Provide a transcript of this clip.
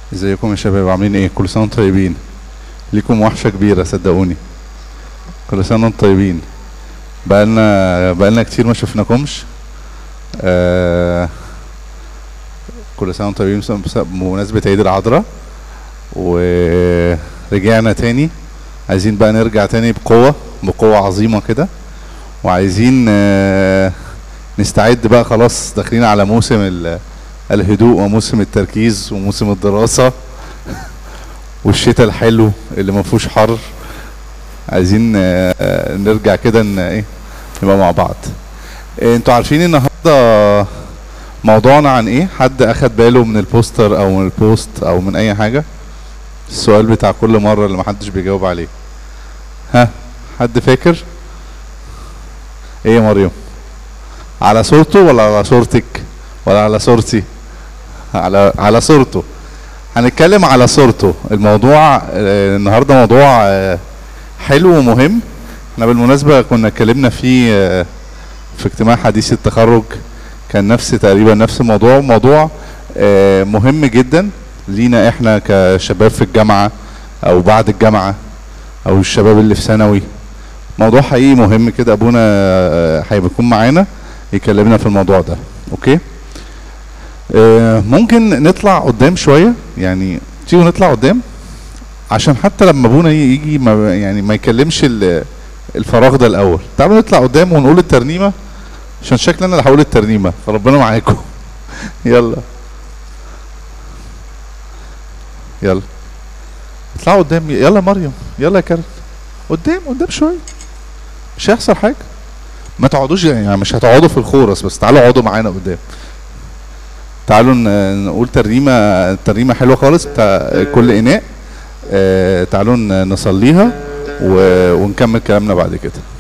ازيكم يا شباب عاملين ايه كل سنه وانتم طيبين ليكم وحشه كبيره صدقوني كل سنه وانتم طيبين بقالنا بقالنا كتير ما شفناكمش آه كل سنه وانتم طيبين بس- بس- بمناسبه عيد العذراء ورجعنا تاني عايزين بقى نرجع تاني بقوه بقوه عظيمه كده وعايزين آه نستعد بقى خلاص داخلين على موسم ال- الهدوء وموسم التركيز وموسم الدراسة والشتاء الحلو اللي ما فيهوش حر عايزين آه، آه، نرجع كده ان ايه نبقى مع بعض آه، انتوا عارفين النهارده موضوعنا عن ايه حد اخد باله من البوستر او من البوست او من اي حاجه السؤال بتاع كل مره اللي محدش بيجاوب عليه ها حد فاكر ايه يا مريم على صورته ولا على صورتك ولا على صورتي على على صورته هنتكلم على صورته الموضوع آه، النهارده موضوع آه، حلو ومهم احنا بالمناسبه كنا اتكلمنا فيه آه، في اجتماع حديث التخرج كان نفس تقريبا نفس الموضوع موضوع آه، مهم جدا لينا احنا كشباب في الجامعه او بعد الجامعه او الشباب اللي في ثانوي موضوع حقيقي مهم كده ابونا آه، هيكون معانا يكلمنا في الموضوع ده اوكي آه، ممكن نطلع قدام شويه يعني تيجوا نطلع قدام عشان حتى لما ابونا ي- يجي ما يعني ما يكلمش ال- الفراغ ده الاول تعالوا نطلع قدام ونقول الترنيمه عشان شكلي انا اللي هقول الترنيمه فربنا معاكم يلا يلا اطلعوا قدام يلا مريم يلا يا كارل قدام قدام شويه مش هيحصل حاجه ما تقعدوش يعني مش هتقعدوا في الخورس بس تعالوا اقعدوا معانا قدام تعالوا ن- نقول ترنيمة ترنيمة حلوة خالص بتاع كل إناء آه، تعالوا ن- نصليها و- ونكمل كلامنا بعد كده